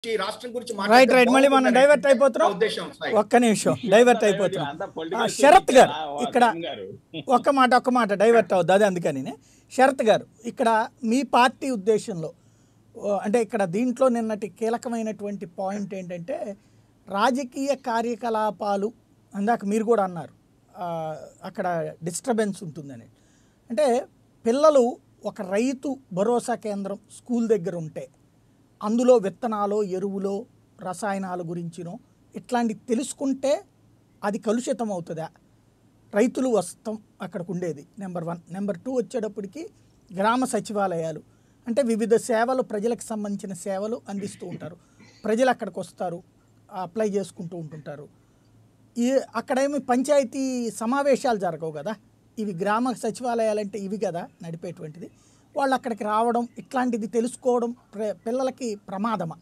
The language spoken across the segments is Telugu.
ఈ రాష్ట్రం గురించి రైట్ మాట్లాడితే రైట్ మళ్ళీ మనం బాగుంటుందనే డైవర్ట్ అయిపోతున్నాం నా ఉద్దేశం సాయి. ఒక్క నిమిషం డైవర్ట్ అయిపోతున్నాం అంతా ఆ, political శరత్ speech గారు ఆ, ఇక్కడ వాసన్ గారు. ఒక్క మాట ఒక్క మాట డైవర్ట్ అవుద్ది అదే అందుకని శరత్ గారు ఇక్కడ మీ పార్టీ ఉద్దేశంలో ఓ, అంటే ఇక్కడ దీంట్లో నిన్నటి కీలకమైనటువంటి పాయింట్ ఏంటంటే రాజకీయ కార్యకలాపాలు అందాక మీరు కూడా అన్నారు ఆ, అక్కడ డిస్టర్బెన్స్ ఉంటుందని అంటే పిల్లలు ఒక రైతు భరోసా కేంద్రం స్కూల్ దగ్గర ఉంటే అందులో విత్తనాలు ఎరువులో రసాయనాల గురించినో ఇట్లాంటి తెలుసుకుంటే అది కలుషితం అవుతుందా రైతులు వస్తాం అక్కడికి ఉండేది నెంబర్ వన్ నెంబర్ టూ వచ్చేటప్పటికి గ్రామ సచివాలయాలు అంటే వివిధ సేవలు ప్రజలకు సంబంధించిన సేవలు అందిస్తూ ఉంటారు ప్రజలు అక్కడికి వస్తారు అప్లై చేసుకుంటూ ఉంటుంటారు ఈ అక్కడేమి పంచాయతీ సమావేశాలు జరగవు కదా ఇవి గ్రామ సచివాలయాలు అంటే ఇవి కదా నడిపేటువంటిది వాళ్ళు అక్కడికి రావడం ఇట్లాంటిది తెలుసుకోవడం ప్ర- పిల్లలకి ప్రమాదమా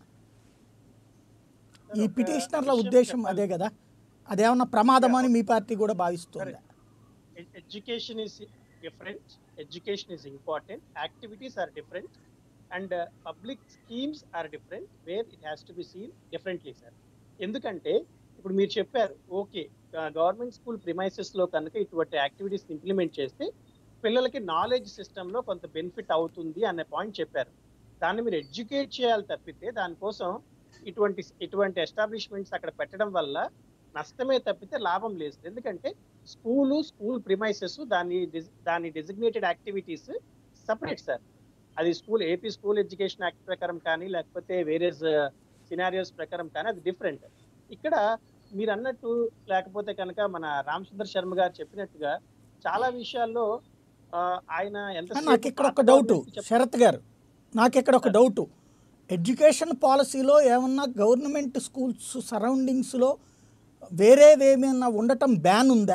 ఈ పిటిషనర్ల ఉద్దేశం అదే కదా అదేమన్నా ప్రమాదమా అని మీ పార్టీ కూడా భావిస్తుందా Ed- education is different education is important activities are different and uh, public schemes are different where it has to be seen differently sir ఎందుకంటే ఇప్పుడు మీరు చెప్పారు ఓకే గవర్నమెంట్ స్కూల్ ప్రిమైసెస్ లో కనుక ఇటువంటి యాక్టివిటీస్ ఇంప్లిమెంట్ చేస్తే పిల్లలకి నాలెడ్జ్ సిస్టమ్ లో కొంత బెనిఫిట్ అవుతుంది అనే పాయింట్ చెప్పారు దాన్ని మీరు ఎడ్యుకేట్ చేయాలి తప్పితే దానికోసం ఇటువంటి ఇటువంటి ఎస్టాబ్లిష్మెంట్స్ అక్కడ పెట్టడం వల్ల నష్టమే తప్పితే లాభం లేదు ఎందుకంటే స్కూలు స్కూల్ ప్రిమైసెస్ దాని డిజ్- దాని డెసిగ్నేటెడ్ యాక్టివిటీస్ సపరేట్ సార్ అది school AP school education act ప్రకారం కానీ లేకపోతే వేరే సినారియోస్ ప్రకారం కానీ అది డిఫరెంట్ ఇక్కడ మీరు అన్నట్టు లేకపోతే కనుక మన రామచంద్ర శర్మ గారు చెప్పినట్టుగా చాలా విషయాల్లో ఆ, ఆయన ఎంత నాకు ఇక్కడ ఒక డౌట్ శరత్ గారు నాకు ఇక్కడ ఒక డౌట్ ఎడ్యుకేషన్ పాలసీలో ఏమన్నా గవర్నమెంట్ స్కూల్స్ సరౌండింగ్స్లో వేరేవేమైనా ఉండటం బ్యాన్ ఉందా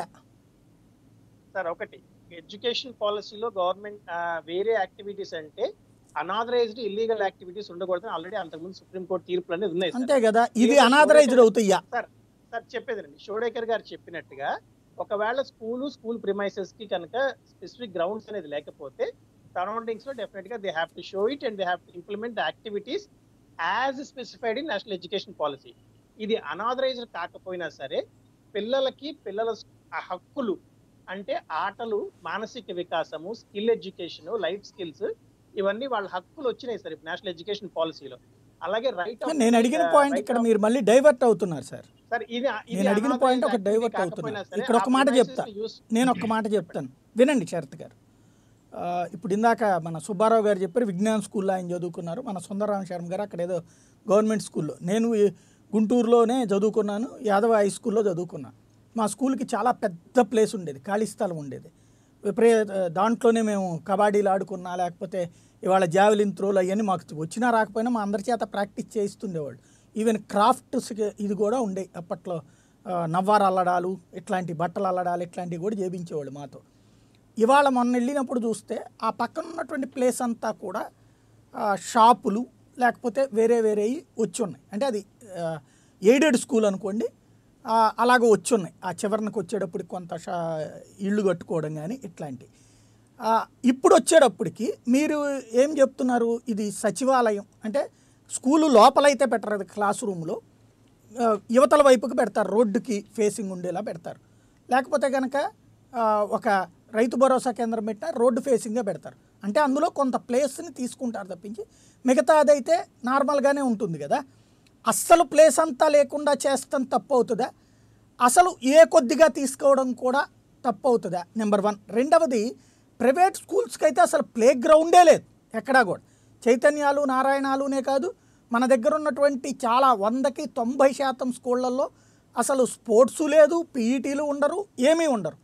సార్ ఒకటి ఎడ్యుకేషన్ పాలసీలో గవర్నమెంట్ వేరే యాక్టివిటీస్ అంటే అనాథరైజ్డ్ ఇల్లీగల్ యాక్టివిటీస్ ఉండకూడదని ఆల్రెడీ అంతకుముందు సుప్రీంకోర్టు తీర్పులు అనేది ఉన్నాయి సార్. అంతే కదా ఇది అనాథరైజ్డ్ అవుతాయా సార్ సార్ చెప్పేదండి షోడేకర్ గారు చెప్పినట్టుగా ఒకవేళ స్కూలు స్కూల్ ప్రిమైసెస్ కి కనుక స్పెసిఫిక్ గ్రౌండ్స్ అనేది లేకపోతే సరౌండింగ్స్ లో డెఫినెట్ గా they have to show it and they have to implement the activities as specified in national education policy ఇది అనాథరైజ్డ్ కాకపోయినా సరే పిల్లలకి పిల్లల స్- ఆ హక్కులు అంటే ఆటలు మానసిక వికాసము స్కిల్ ఎడ్యుకేషన్ లైఫ్ స్కిల్స్ ఇవన్నీ వాళ్ళ హక్కులు వచ్చినాయి సార్ నేషనల్ ఎడ్యుకేషన్ పాలసీలో అలాగే రైట్ నేను అడిగిన పాయింట్ ఇక్కడ మీరు మళ్ళీ డైవర్ట్ అవుతున్నారు సార్ సార్ ఇది ఇది నేను అడిగిన unauthorized పాయింట్ ఒక activity డైవర్ట్ కాకపోయినా అవుతున్నారు సరే, ఇక్కడ ఒక ఆ మాట premises చెప్తా ని use- నేను ఒక మాట చెప్తాను వినండి శరత్ గారు ఆ, ఇప్పుడు ఇందాక మన సుబ్బారావు గారు చెప్పారు విజ్ఞాన్ స్కూల్లో ఆయన చదువుకున్నారు మన సుందరరామ శర్మ గారు అక్కడ ఏదో గవర్నమెంట్ స్కూల్లో నేను ఈ గుంటూరులోనే చదువుకున్నాను యాదవ హై స్కూల్లో చదువుకున్నాను మా స్కూల్కి చాలా పెద్ద ప్లేస్ ఉండేది ఖాళీ స్థలం ఉండేది విపరీ దాంట్లోనే మేము కబడ్డీలు ఆడుకున్నా లేకపోతే ఇవాళ జావెలిన్ త్రోలు అవన్నీ మాకు వచ్చినా రాకపోయినా మా అందరి చేత ప్రాక్టీస్ చేయిస్తుండేవాళ్ళు ఈవెన్ క్రాఫ్ట్స్ ఇది కూడా ఉండే అప్పట్లో ఆ, నవ్వారు అల్లడాలు ఇట్లాంటి బట్టలు అల్లడాలు ఇట్లాంటివి కూడా చేయించేవాళ్ళు మాతో ఇవాళ మొన్న వెళ్ళినప్పుడు చూస్తే ఆ పక్కన ఉన్నటువంటి ప్లేస్ అంతా కూడా ఆ, షాపులు లేకపోతే వేరే వేరే వచ్చి ఉన్నాయి అంటే అది ఎయిడెడ్ స్కూల్ అనుకోండి ఆ, అలాగ వచ్చి ఉన్నాయి ఆ చివరికి వచ్చేటప్పుడు కొంత షా ఇళ్ళు కట్టుకోవడం కానీ ఇట్లాంటి ఆ, ఇప్పుడు వచ్చేటప్పటికి మీరు ఏం చెప్తున్నారు ఇది సచివాలయం అంటే స్కూలు లోపలైతే పెట్టరు అది క్లాస్ రూమ్లో ఆ, యువతల వైపుకి పెడతారు రోడ్డుకి ఫేసింగ్ ఉండేలా పెడతారు లేకపోతే కనుక ఆ, ఒక రైతు భరోసా కేంద్రం పెట్టినా రోడ్డు ఫేసింగ్గా పెడతారు అంటే అందులో కొంత ప్లేస్ని తీసుకుంటారు తప్పించి మిగతాదైతే నార్మల్గానే ఉంటుంది కదా అస్సలు ప్లేస్ అంతా లేకుండా చేస్తాం తప్పు అవుతుందా అసలు ఏ కొద్దిగా తీసుకోవడం కూడా తప్పు అవుతుందా నెంబర్ వన్ రెండవది ప్రైవేట్ స్కూల్స్కి అయితే అసలు ప్లే గ్రౌండే లేదు ఎక్కడా కూడా చైతన్యాలు నారాయణాలునే కాదు మన దగ్గర ఉన్నటువంటి చాలా వందకి తొంభై శాతం స్కూళ్ళల్లో అసలు స్పోర్ట్స్ లేదు పీఈటీలు ఉండరు ఏమీ ఉండరు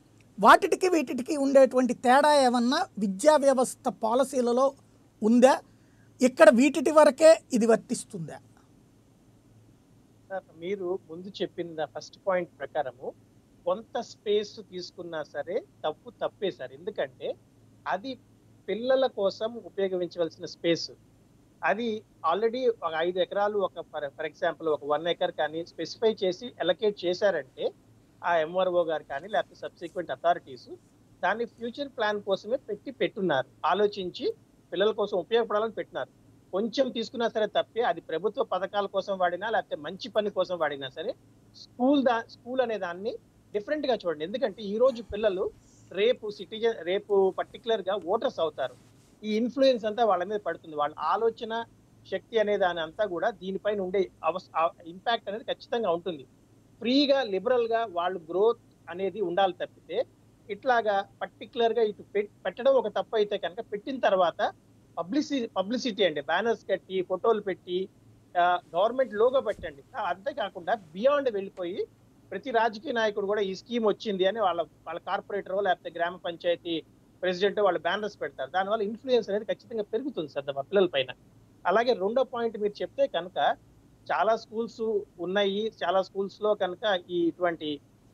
వాటికి వీటికి ఉండేటువంటి తేడా ఏమన్నా విద్యా వ్యవస్థ పాలసీలలో ఉందా ఇక్కడ వీటిటి వరకే ఇది వర్తిస్తుందా సార్ మీరు ముందు చెప్పిన ఫస్ట్ పాయింట్ ప్రకారము కొంత స్పేస్ తీసుకున్నా సరే తప్పు తప్పే సార్ ఎందుకంటే అది పిల్లల కోసం ఉపయోగించవలసిన స్పేస్ అది ఆల్రెడీ ఒక ఐదు ఎకరాలు ఒక ఫర్ ఎగ్జాంపుల్ ఒక వన్ ఎకర్ కానీ స్పెసిఫై చేసి ఎలకేట్ చేశారంటే ఆ ఎంఆర్ఓ గారు కానీ లేకపోతే సబ్సిక్వెంట్ అథారిటీస్ దాన్ని ఫ్యూచర్ ప్లాన్ కోసమే పెట్టి పెట్టున్నారు ఆలోచించి పిల్లల కోసం ఉపయోగపడాలని పెట్టినారు కొంచెం తీసుకున్నా సరే తప్పే అది ప్రభుత్వ పథకాల కోసం వాడినా లేకపోతే మంచి పని కోసం వాడినా సరే స్కూల్ దా స్కూల్ అనే దాన్ని డిఫరెంట్ గా చూడండి ఎందుకంటే ఈ రోజు పిల్లలు రేపు సిటిజన్ రేపు పర్టికులర్ గా ఓటర్స్ అవుతారు ఈ ఇన్ఫ్లుయెన్స్ అంతా వాళ్ళ మీద పడుతుంది వాళ్ళ ఆలోచన శక్తి అనే దాని అంతా కూడా దీనిపైన ఉండే ఇంపాక్ట్ అనేది ఖచ్చితంగా ఉంటుంది ఫ్రీగా లిబరల్ గా వాళ్ళు గ్రోత్ అనేది ఉండాలి తప్పితే ఇట్లాగా పర్టికులర్ గా ఇటు పెట్- పెట్టడం ఒక తప్పు అయితే కనుక పెట్టిన తర్వాత పబ్లిసిటీ పబ్లిసిటీ అండి బ్యానర్స్ కట్టి ఫోటోలు పెట్టి గవర్నమెంట్ లోగో పెట్టండి ఆ, అంతేకాకుండా బియాండ్ వెళ్ళిపోయి ప్రతి రాజకీయ నాయకుడు కూడా ఈ స్కీమ్ వచ్చింది అని వాళ్ళ వాళ్ళ కార్పొరేటర్ లేకపోతే గ్రామ పంచాయతీ ప్రెసిడెంట్ వాళ్ళు బ్యానర్స్ పెడతారు దానివల్ల ఇన్ఫ్లుయెన్స్ అనేది ఖచ్చితంగా పెరుగుతుంది సార్ మా పిల్లల పైన అలాగే రెండో పాయింట్ మీరు చెప్తే కనుక చాలా స్కూల్స్ ఉన్నాయి చాలా స్కూల్స్ లో కనుక ఈ ఇటువంటి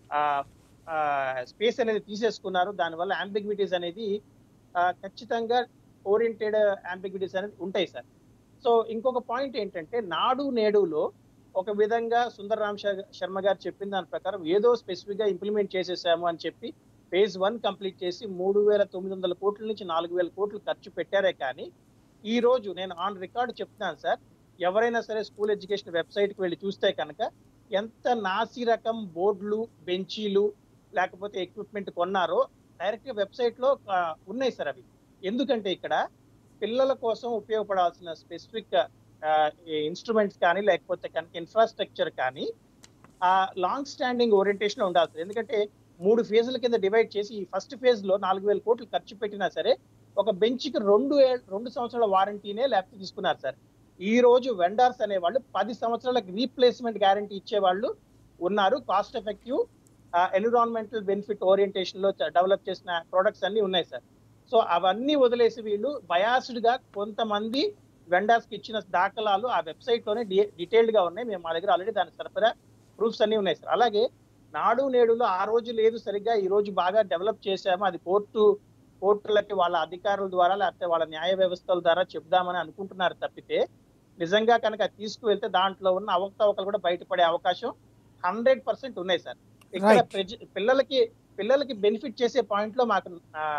స్పేస్ అనేది తీసేసుకున్నారు దానివల్ల అంబిగ్విటీస్ అనేది ఆ, ఖచ్చితంగా ఓరియంటెడ్ అంబిగ్విటీస్ అనేది ఉంటాయి సార్ సో ఇంకొక పాయింట్ ఏంటంటే నాడు నేడులో ఒక విధంగా సుందరరామ్ శర్- శర్మ గారు చెప్పిన దాని ప్రకారం ఏదో స్పెసిఫిక్ గా ఇంప్లిమెంట్ చేసేసాము అని చెప్పి ఫేజ్ వన్ కంప్లీట్ చేసి మూడు వేల తొమ్మిది వందల కోట్ల నుంచి నాలుగు వేల కోట్లు ఖర్చు పెట్టారే కానీ ఈ రోజు నేను ఆన్ రికార్డ్ చెప్తున్నాను సార్ ఎవరైనా సరే స్కూల్ ఎడ్యుకేషన్ వెబ్సైట్ కి వెళ్ళి చూస్తే కనుక ఎంత నాసి రకం బోర్డులు బెంచీలు లేకపోతే ఎక్విప్మెంట్ కొన్నారో డైరెక్ట్ గా వెబ్సైట్ లో ఆ, ఉన్నాయి సార్ అవి ఎందుకంటే ఇక్కడ పిల్లల కోసం ఉపయోగపడాల్సిన స్పెసిఫిక్ ఇన్స్ట్రుమెంట్స్ కానీ లేకపోతే కనుక ఇన్ఫ్రాస్ట్రక్చర్ కానీ ఆ లాంగ్ స్టాండింగ్ ఓరియంటేషన్ ఉండాల్సింది ఎందుకంటే మూడు ఫేజ్ల కింద డివైడ్ చేసి ఈ ఫస్ట్ ఫేజ్ లో నాలుగు వేల కోట్లు ఖర్చు పెట్టినా సరే ఒక బెంచ్ కి రెండు ఏ- రెండు సంవత్సరాల వారంటీనే లేకపోతే తీసుకున్నారు సార్ ఈ రోజు వెండర్స్ అనేవాళ్ళు పది సంవత్సరాలకు రీప్లేస్మెంట్ గ్యారంటీ ఇచ్చేవాళ్ళు ఉన్నారు cost effective environmental benefit orientation లో డెవలప్ చేసిన ప్రొడక్ట్స్ అన్ని ఉన్నాయి సార్ సో అవన్నీ వదిలేసి వీళ్ళు బయాస్డ్ గా కొంతమంది వెండర్స్ కి ఇచ్చిన దాఖలాలు ఆ వెబ్సైట్ లోనే డీటెయిల్డ్ గా ఉన్నాయి మేము మా దగ్గర ఆల్రెడీ దాని సరఫరా ప్రూఫ్స్ అన్ని ఉన్నాయి సార్ అలాగే నాడు నేడులో ఆ రోజు లేదు సరిగ్గా ఈ రోజు బాగా డెవలప్ చేశాము అది కోర్టు కోర్టులకి వాళ్ళ అధికారుల ద్వారా లేకపోతే వాళ్ళ న్యాయ వ్యవస్థల ద్వారా చెప్దామని అనుకుంటున్నారు తప్పితే నిజంగా కనుక తీసుకువెళ్తే దాంట్లో ఉన్న అవకతవకలు కూడా బయటపడే అవకాశం హండ్రెడ్ పర్సెంట్ ఉన్నాయి సార్ ఇక్కడ Right. ప్రజ- పిల్లలకి పిల్లలకి బెనిఫిట్ చేసే పాయింట్ లో మాకు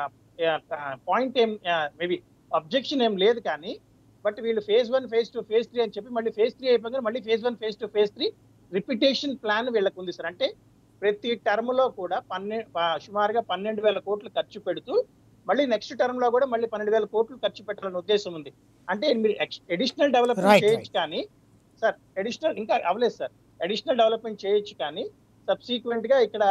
పాయింట్ ఏం మేబీ అబ్జెక్షన్ ఏం లేదు కానీ బట్ వీళ్ళు phase one phase two phase three అని చెప్పి మళ్ళీ ఫేజ్ త్రీ అయిపోయిన మళ్ళీ phase one phase two phase three repetition plan వీళ్ళకి ఉంది సార్ అంటే ప్రతి టర్మ్ లో కూడా పన్నె ప- సుమారుగా పన్నెండు వేల కోట్లు ఖర్చు పెడుతూ మళ్ళీ నెక్స్ట్ టర్మ్ లో కూడా మళ్ళీ పన్నెండు వేల కోట్లు ఖర్చు పెట్టాలనే ఉద్దేశం ఉంది అంటే మీరు అడిషనల్ Right, డెవలప్మెంట్ చేయొచ్చు కానీ సార్ అడిషనల్ ఇంకా అవ్వలేదు సార్ అడిషనల్ డెవలప్మెంట్ చేయొచ్చు కానీ సబ్సీక్వెంట్ గా ఇక్కడ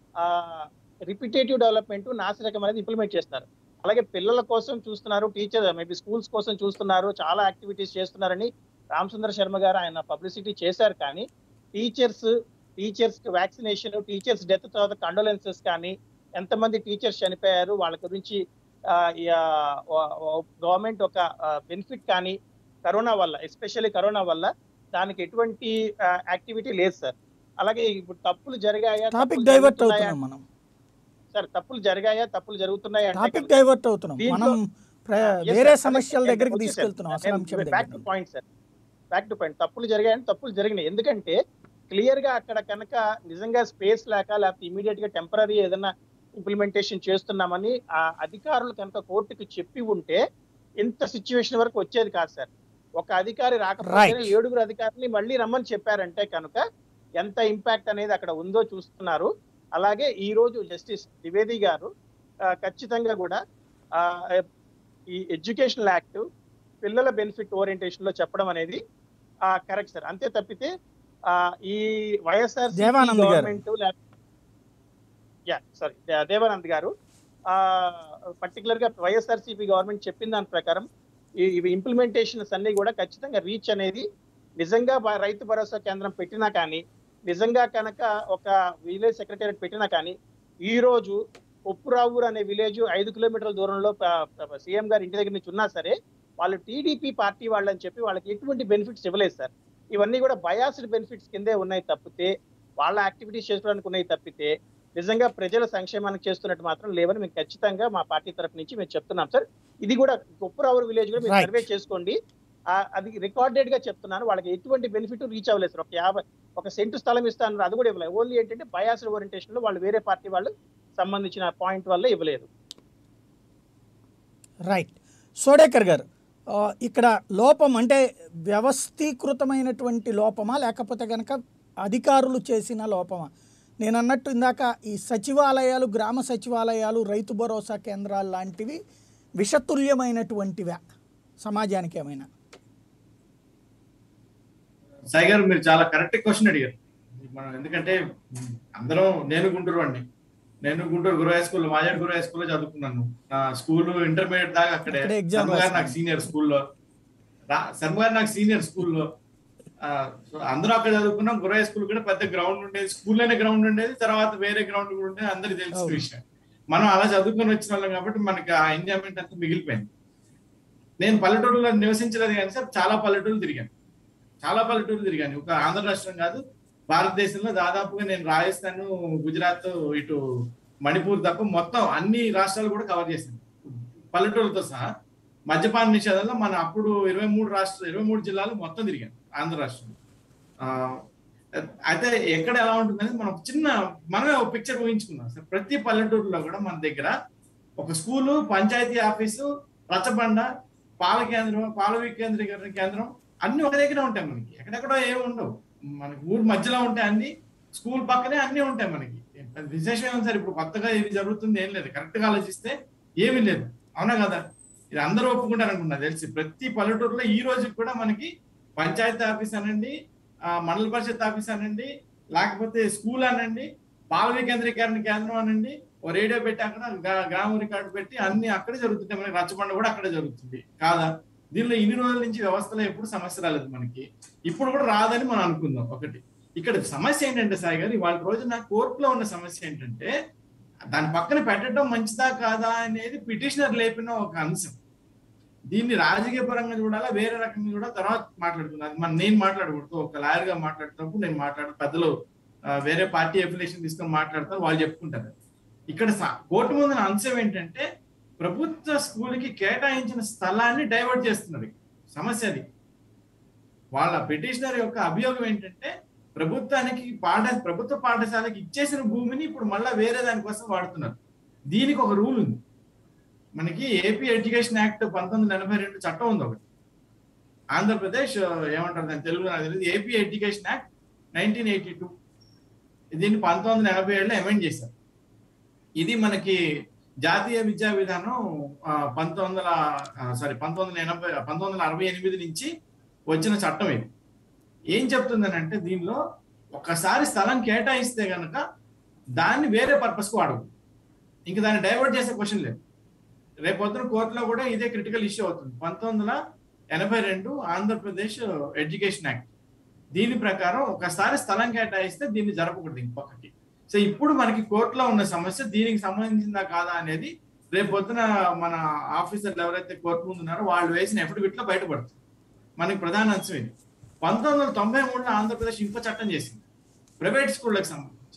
రిపిటేటివ్ డెవలప్మెంట్ నాసిరకం అనేది ఇంప్లిమెంట్ చేస్తారు అలాగే పిల్లల కోసం చూస్తున్నారు టీచర్ మేబీ స్కూల్స్ కోసం చూస్తున్నారు చాలా యాక్టివిటీస్ చేస్తున్నారని రామచంద్ర శర్మ గారు ఆయన పబ్లిసిటీ చేశారు కానీ teachers teachers vaccination teachers death తర్వాత కండోలెన్సెస్ కానీ ఎంతమంది టీచర్స్ చనిపోయారు వాళ్ళ గురించి గవర్నమెంట్ ఒక బెనిఫిట్ కానీ కరోనా వల్ల ఎస్పెషల్లీ కరోనా వల్ల దానికి ఎటువంటి యాక్టివిటీ లేదు సార్ అలాగే ఇప్పుడు తప్పులు జరిగాయా టాపిక్ తప్పులు డైవర్ట్ జరుగుతున్నాయా? అవుతున్నాం మనం సార్ తప్పులు జరిగాయా తప్పులు జరుగుతున్నాయా అంటే టాపిక్ కనుక- డైవర్ట్ అవుతున్నాం దీంట్లో- మనం ప్ర- Yes, వేరే sir. సమస్యల అదే, దగ్గరికి వచ్చేసాను. తీసుకెళ్తున్నాం అసలు నేను అంశం బ్యాక్ దగ్గర to point sir back to point తప్పులు జరిగాయని తప్పులు జరిగినాయి ఎందుకంటే క్లియర్ గా అక్కడ కనుక నిజంగా స్పేస్ లేక లేకపోతే ఇమీడియట్ గా టెంపరీ ఏదైనా ఇంప్లిమెంటేషన్ చేస్తున్నామని ఆ అధికారులు కనుక కోర్టుకి చెప్పి ఉంటే ఇంత సిచ్యువేషన్ వరకు వచ్చేది కాదు సార్ ఒక అధికారి రాకపోతే Right. ఏడుగురు అధికారులని మళ్ళీ రమ్మని చెప్పారంటే కనుక ఎంత ఇంపాక్ట్ అనేది అక్కడ ఉందో చూస్తున్నారు అలాగే ఈ రోజు జస్టిస్ ద్వివేది గారు ఆ, ఖచ్చితంగా కూడా ఆ, ఈ ఎడ్యుకేషనల్ యాక్ట్ పిల్లల బెనిఫిట్ ఓరియంటేషన్ లో చెప్పడం అనేది కరెక్ట్ సార్ అంతే తప్పితే ఆ, ఈ వైఎస్ఆర్ దేవానంద్ గారు. గవర్నమెంట్ యా సారీ దేవానంద్ గారు పర్టికులర్ గా వైఎస్ఆర్సీపీ గవర్నమెంట్ చెప్పిన దాని ప్రకారం ఈ- ఇవి ఇంప్లిమెంటేషన్స్ అన్ని కూడా ఖచ్చితంగా రీచ్ అనేది నిజంగా బ- రైతు భరోసా కేంద్రం పెట్టినా కానీ నిజంగా కనుక ఒక విలేజ్ సెక్రటేరియట్ పెట్టినా కానీ ఈ రోజు ఉప్పురావూర్ అనే విలేజ్ ఐదు కిలోమీటర్ల దూరంలో సీఎం గారి ఇంటి దగ్గర నుంచి ఉన్నా సరే వాళ్ళు టీడీపీ పార్టీ వాళ్ళని చెప్పి వాళ్ళకి ఎటువంటి బెనిఫిట్స్ ఇవ్వలేదు సార్ ఇవన్నీ కూడా బయాస్డ్ బెనిఫిట్స్ కిందే ఉన్నాయి తప్పితే వాళ్ళ యాక్టివిటీస్ చేసుకోవడానికి ఉన్నాయి తప్పితే నిజంగా ప్రజల సంక్షేమానికి చేస్తున్నట్టు మాత్రం లేవని మేము ఖచ్చితంగా మా పార్టీ తరఫు నుంచి మేము చెప్తున్నాం సార్ ఇది కూడా ఉప్పురావూర్ విలేజ్ కూడా మీరు Right. సర్వే చేసుకోండి ఆ, అది రికార్డెడ్ గా చెప్తున్నాను వాళ్ళకి ఎటువంటి బెనిఫిట్ రీచ్ అవ్వలేదు సార్ ఒక యాభై ఒక సెంటు స్థలం ఇస్తాను అది కూడా ఇవ్వలేదు ఓన్లీ ఏంటంటే బయాస్డ్ ఓరియంటేషన్ లో వాళ్ళు వేరే పార్టీ వాళ్ళు సంబంధించిన పాయింట్ వల్ల ఇవ్వలేదు రైట్ సోడేకర్ గారు ఆ, ఇక్కడ లోపం అంటే వ్యవస్థీకృతమైనటువంటి లోపమా లేకపోతే కనుక అధికారులు చేసిన లోపమా నేను అన్నట్టు ఇందాక ఈ సచివాలయాలు గ్రామ సచివాలయాలు రైతు భరోసా కేంద్రాలు లాంటివి విషతుల్యమైనటువంటివా సమాజానికి ఏమైనా సాయి గారు మీరు చాలా కరెక్ట్ క్వశ్చన్ అడిగారు మనం ఎందుకంటే అందరం నేను గుంటూరు అండి నేను గుంటూరు గురు హై స్కూల్ మాజాడ్ గురు హై స్కూల్లో చదువుకున్నాను నా స్కూల్ ఇంటర్మీడియట్ దాకా అక్కడే అక్కడే exam శర్మ గారు రాశాను. నాకు సీనియర్ స్కూల్లో శర్మ గారు నాకు సీనియర్ స్కూల్లో సో అందరూ అక్కడ చదువుకున్నాం గురు హై స్కూల్ కూడా పెద్ద గ్రౌండ్ ఉండేది స్కూల్లోనే గ్రౌండ్ ఉండేది తర్వాత వేరే గ్రౌండ్ కూడా ఉండేది అందరికి తెలిసిన అవును. విషయం మనం అలా చదువుకొని వచ్చిన వాళ్ళం కాబట్టి మనకి ఆ ఎంజాయ్మెంట్ అంతా మిగిలిపోయింది నేను పల్లెటూరులో నివసించలేదు కానీ సార్ చాలా పల్లెటూరు తిరిగాను చాలా పల్లెటూరు తిరిగాను ఒక ఆంధ్ర రాష్ట్రం కాదు భారతదేశంలో దాదాపుగా నేను రాజస్థాన్ గుజరాత్ ఇటు మణిపూర్ తప్ప మొత్తం అన్ని రాష్ట్రాలు కూడా కవర్ చేశాను పల్లెటూరుతో సహా మద్యపాన నిషేధంలో మన అప్పుడు ఇరవై మూడు రాష్ట్ర ఇరవై మూడు జిల్లాలు మొత్తం తిరిగాను ఆంధ్ర రాష్ట్రం ఆ, అయితే ఎక్కడ ఎలా ఉంటుందని మనం చిన్న మనమే ఒక పిక్చర్ ఊహించుకున్నాం సార్ ప్రతి పల్లెటూరులో కూడా మన దగ్గర ఒక స్కూలు పంచాయతీ ఆఫీసు రచ్చబండ పాల కేంద్రం పాల వికేంద్రీకరణ కేంద్రం అన్ని ఒక దగ్గర ఉంటాయి మనకి ఎక్కడెక్కడో ఏమి ఉండవు మనకి ఊరు మధ్యలో ఉంటాయి అన్ని స్కూల్ పక్కనే అన్ని ఉంటాయి మనకి పెద్ద విశేషం ఏమి సార్ ఇప్పుడు కొత్తగా ఇది జరుగుతుంది ఏం లేదు కరెక్ట్ గా ఆలోచిస్తే ఏమీ లేదు అవునా కదా ఇది అందరూ ఒప్పుకుంటారు అనుకున్నా తెలిసి ప్రతి పల్లెటూరులో ఈ రోజు కూడా మనకి పంచాయతీ ఆఫీస్ అనండి ఆ, మండల పరిషత్ ఆఫీస్ అనండి లేకపోతే స్కూల్ అనండి పాల వికేంద్రీకరణ కేంద్రం అనండి ఓ రేడియో పెట్టి అక్కడ గ్రా- గ్రామ రికార్డు పెట్టి అన్ని అక్కడే జరుగుతుంటాయి మనకి రచ్చబండ కూడా అక్కడే జరుగుతుంది కాదా దీనిలో ఇన్ని రోజుల నుంచి వ్యవస్థలో ఎప్పుడు సమస్య రాలేదు మనకి ఇప్పుడు కూడా రాదని మనం అనుకుందాం ఒకటి ఇక్కడ సమస్య ఏంటంటే సాయి గారు ఇవాళ రోజు నా కోర్టులో ఉన్న సమస్య ఏంటంటే దాని పక్కన పెట్టడం మంచిదా కాదా అనేది పిటిషనర్ లేపిన ఒక అంశం దీన్ని రాజకీయ పరంగా చూడాలా వేరే రకంగా కూడా తర్వాత మాట్లాడుకుందాం అది మన నేను మాట్లాడకూడదు ఒక లాయర్ గా మాట్లాడుతున్నప్పుడు నేను మాట్లాడు పెద్దలు ఆ, వేరే పార్టీ అఫిలియేషన్ తీసుకొని మాట్లాడతారు వాళ్ళు చెప్పుకుంటారు ఇక్కడ స- కోర్టు ముందున అంశం ఏంటంటే ప్రభుత్వ స్కూల్కి కేటాయించిన స్థలాన్ని డైవర్ట్ చేస్తున్నారు సమస్య అది వాళ్ళ పిటిషనర్ యొక్క అభియోగం ఏంటంటే ప్రభుత్వానికి పాఠ ప్రభుత్వ పాఠశాలకి ఇచ్చేసిన భూమిని ఇప్పుడు మళ్ళీ వేరే దానికోసం వాడుతున్నారు దీనికి ఒక రూల్ ఉంది మనకి ఏపీ ఎడ్యుకేషన్ యాక్ట్ పంతొమ్మిది ఎనభై రెండు చట్టం ఉంది ఒకటి ఆంధ్రప్రదేశ్ ఆ, ఏమంటారు దాని తెలుగు నాకు తెలియదు AP education act nineteen eighty two దీన్ని పంతొమ్మిది వందల ఎనభై ఏడులో అమెండ్ చేశారు ఇది మనకి జాతీయ విద్యా విధానం ఆ, పంతొమ్మిది వందల సారీ పంతొమ్మిది వందల ఎనభై పంతొమ్మిది వందల అరవై ఎనిమిది నుంచి వచ్చిన చట్టం ఇది ఏం చెప్తుందని అంటే దీనిలో ఒకసారి స్థలం కేటాయిస్తే గనక దాన్ని వేరే పర్పస్కి వాడదు ఇంక దాన్ని డైవర్ట్ చేసే క్వశ్చన్ లేదు రేపొద్దున కోర్టులో కూడా ఇదే క్రిటికల్ ఇష్యూ అవుతుంది పంతొమ్మిది వందల ఎనభై రెండు ఆంధ్రప్రదేశ్ ఎడ్యుకేషన్ యాక్ట్ దీని ప్రకారం ఒకసారి స్థలం కేటాయిస్తే దీన్ని జరపకూడదు ఇంకొకటి సో ఇప్పుడు మనకి కోర్టులో ఉన్న సమస్య దీనికి సంబంధించిందా కాదా అనేది రేపు పొద్దున మన ఆఫీసర్లు ఎవరైతే కోర్టు ముందు ఉన్నారో వాళ్ళు వేసిన ఎఫిడవిట్ లో బయటపడుతుంది మనకి ప్రధాన అంశం ఇది పంతొమ్మిది వందల తొంభై మూడులో ఆంధ్రప్రదేశ్ ఇంకో చట్టం చేసింది ప్రైవేట్ స్కూళ్ళకి సంబంధించి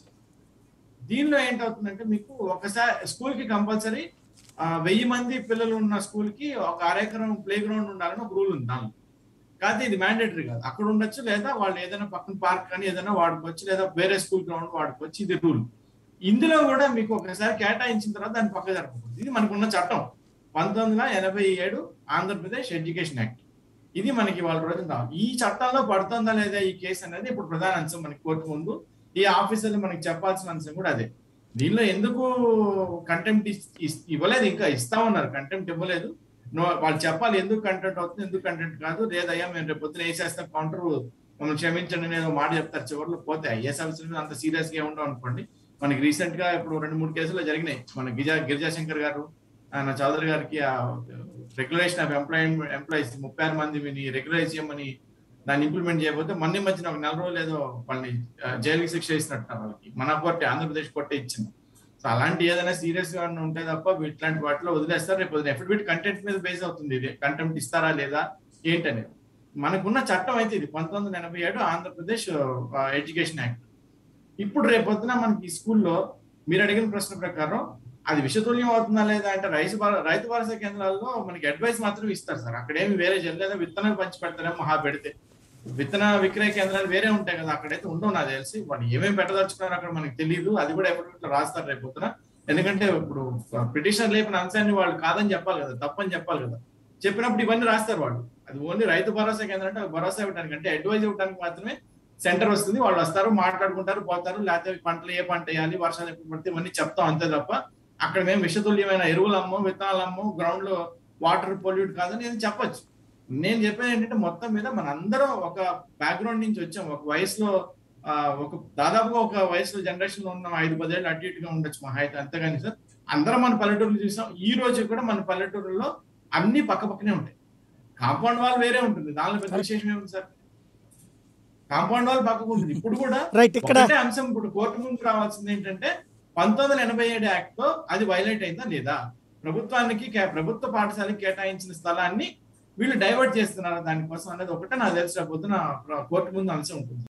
దీనిలో ఏంటవుతుందంటే మీకు ఒకసారి స్కూల్ కి కంపల్సరీ వెయ్యి మంది పిల్లలు ఉన్న స్కూల్ కి ఒక అరెకరం ప్లే గ్రౌండ్ ఉండాలని ఒక రూల్ ఉంది దానిలో కాదు ఇది మ్యాండేటరీ కాదు అక్కడ ఉండొచ్చు లేదా వాళ్ళు ఏదైనా పక్కన పార్క్ కానీ ఏదైనా వాడుకోవచ్చు లేదా వేరే స్కూల్ గ్రౌండ్ వాడుకోవచ్చు ఇది రూల్ ఇందులో కూడా మీకు ఒకసారి కేటాయించిన తర్వాత దాన్ని పక్క జరపకూడదు ఇది మనకున్న చట్టం పంతొమ్మిది వందల ఎనభై ఏడు ఆంధ్రప్రదేశ్ ఎడ్యుకేషన్ యాక్ట్ ఇది మనకి వాళ్ళ రోజు కావాలి ఈ చట్టంలో పడుతుందా లేదా ఈ కేసు అనేది ఇప్పుడు ప్రధాన అంశం మనకి కోర్టు ముందు ఈ ఆఫీసర్లు మనకి చెప్పాల్సిన అంశం కూడా అదే దీనిలో ఎందుకు కంటెంప్ట్ ఇవ్వలేదు ఇంకా ఇస్తా ఉన్నారు కంటెంప్ట్ ఇవ్వలేదు నో వాళ్ళు చెప్పాలి ఎందుకు కంటెంట్ అవుతుంది ఎందుకు కంటెంట్ కాదు లేదయ్యా మేము రేపు పొద్దున వేసేస్తాం కౌంటర్ మమ్మల్ని క్షమించండి నేను మాట చెప్తారు చివరిలో పోతే ఐఎస్ ఆఫీసర్ మీద అంత సీరియస్ గా ఉండవు అనుకోండి మనకి రీసెంట్ గా ఇప్పుడు రెండు మూడు కేసులు జరిగినాయి మన గిజా గిరిజాశంకర్ గారు ఆయన చౌదరి గారికి ఆ రెగ్యులేషన్ ఆఫ్ ఎంప్లాయ్ ఎంప్లాయీస్ ముప్పై ఆరు మంది రెగ్యులైజ్ చేయమని దాన్ని ఇంప్లిమెంట్ చేయకపోతే మొన్న ఈ మధ్యన ఒక నెల రోజులు ఏదో వాళ్ళని ఆ, జైలుకి శిక్ష ఇస్తున్నట్టు వాళ్ళకి మన కోర్టే ఆంధ్రప్రదేశ్ కోర్టే ఇచ్చింది సో అలాంటి ఏదైనా సీరియస్ గా ఉంటే తప్ప ఇట్లాంటి వాటిలో వదిలేస్తారు రేపు ఎఫిడవిట్ కంటెంట్ మీద బేస్ అవుతుంది ఇది కంటెంప్ట్ ఇస్తారా లేదా ఏంటనేది మనకున్న చట్టం అయితే ఇది పంతొమ్మిది వందల ఎనభై ఏడు ఆంధ్రప్రదేశ్ ఎడ్యుకేషన్ యాక్ట్ ఇప్పుడు రేపు పొద్దున మనకి స్కూల్లో మీరు అడిగిన ప్రశ్న ప్రకారం అది విషతుల్యం అవుతుందా లేదా అంటే రైతు భర- రైతు భరోసా కేంద్రాల్లో మనకి అడ్వైస్ మాత్రం ఇస్తారు సార్ అక్కడేమి వేరే లేదా విత్తనాలు పంచి పెడతారేమో మహా పెడితే విత్తన విక్రయ కేంద్రాలు వేరే ఉంటాయి కదా అక్కడైతే ఉండవు నాకు తెలిసి వాళ్ళు ఏమేమి పెట్టదలుచుకున్నారు అక్కడ మనకి తెలియదు అది కూడా ఎప్పటికప్పుడు రాస్తారు రేపు పొద్దున ఎందుకంటే ఇప్పుడు పిటిషన్ లేపిన అంశాన్ని వాళ్ళు కాదని చెప్పాలి కదా తప్పని చెప్పాలి కదా చెప్పినప్పుడు ఇవన్నీ రాస్తారు వాళ్ళు అది ఓన్లీ రైతు భరోసా కేంద్రం అంటే భరోసా ఇవ్వడానికి అంటే అడ్వైజ్ ఇవ్వడానికి మాత్రమే సెంటర్ వస్తుంది వాళ్ళు వస్తారు మాట్లాడుకుంటారు పోతారు లేకపోతే పంటలు ఏ పంట వేయాలి వర్షాలు ఎప్పుడు పడితే ఇవన్నీ చెప్తాం అంతే తప్ప అక్కడ మేము విషతుల్యమైన ఎరువులు అమ్మో విత్తనాలు అమ్మో గ్రౌండ్ లో వాటర్ పొల్యూట్ కాదని నేను చెప్పొచ్చు నేను చెప్పేది ఏంటంటే మొత్తం మీద మన అందరం ఒక బ్యాక్గ్రౌండ్ నుంచి వచ్చాం ఒక వయసులో ఆ, ఒక దాదాపుగా ఒక వయసులో జనరేషన్ లో ఉన్న ఐదు పదేళ్ళు అటు ఇటుగా ఉండొచ్చు మా హైట్ అంతేగాని సార్ అందరం మన పల్లెటూరులు చూసాం ఈ రోజు కూడా మన పల్లెటూరులో అన్ని పక్క పక్కనే ఉంటాయి కాంపౌండ్ వాల్ వేరే ఉంటుంది దానిలో పెద్ద విశేషం ఏముంది సార్ కాంపౌండ్ వాల్ పక్కకు ఉంటుంది ఇప్పుడు కూడా రైట్ ఇక్కడ ఒకటే అంశం ఇప్పుడు కోర్టు ముందుకు రావాల్సింది ఏంటంటే పంతొమ్మిది వందల ఎనభై ఏడు యాక్ట్ లో అది వైలేట్ అయిందా లేదా ప్రభుత్వానికి కే- ప్రభుత్వ పాఠశాలకి కేటాయించిన స్థలాన్ని వీళ్ళు డైవర్ట్ చేస్తున్నారు దానికోసం అనేది ఒకటే నాకు తెలిసిన పొద్దున కోర్టు ముందు అంశం ఉంటుంది